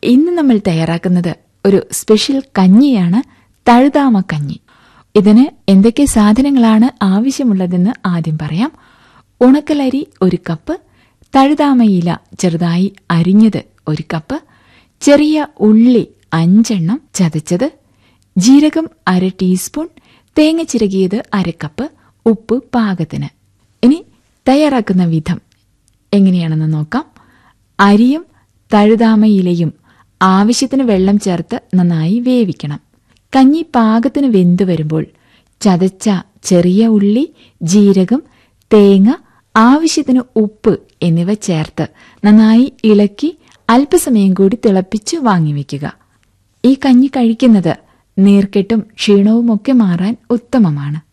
ഇന്ന് നമ്മൾ തയ്യാറാക്കുന്നത് ഒരു സ്പെഷ്യൽ കഞ്ഞിയാണ് തഴുതാമ കഞ്ഞി ഇതിന് എന്തൊക്കെ സാധനങ്ങളാണ് ആവശ്യമുള്ളതെന്ന് ആദ്യം പറയാം ഉണക്കലരി ഒരു കപ്പ് തഴുതാമയില ചെറുതായി അരിഞ്ഞത് ഒരു കപ്പ് ചെറിയ ഉള്ളി അഞ്ചെണ്ണം ചതച്ചത് ജീരകം അര ടീസ്പൂൺ തേങ്ങ ചിരകിയത് അര കപ്പ് ഉപ്പ് പാകത്തിന് ഇനി തയ്യാറാക്കുന്ന വിധം എങ്ങനെയാണെന്ന് നോക്കാം അരിയും തഴുതാമയിലയും ആവശ്യത്തിന് വെള്ളം ചേർത്ത് നന്നായി വേവിക്കണം കഞ്ഞി പാകത്തിന് വെന്തു വരുമ്പോൾ ചതച്ച ചെറിയ ഉള്ളി ജീരകം തേങ്ങ ആവശ്യത്തിന് ഉപ്പ് എന്നിവ ചേർത്ത് നന്നായി ഇളക്കി അല്പസമയം കൂടി തിളപ്പിച്ച് വാങ്ങിവെക്കുക ഈ കഞ്ഞി കഴിക്കുന്നത് നീർക്കെട്ടും ക്ഷീണവുമൊക്കെ മാറാൻ ഉത്തമമാണ്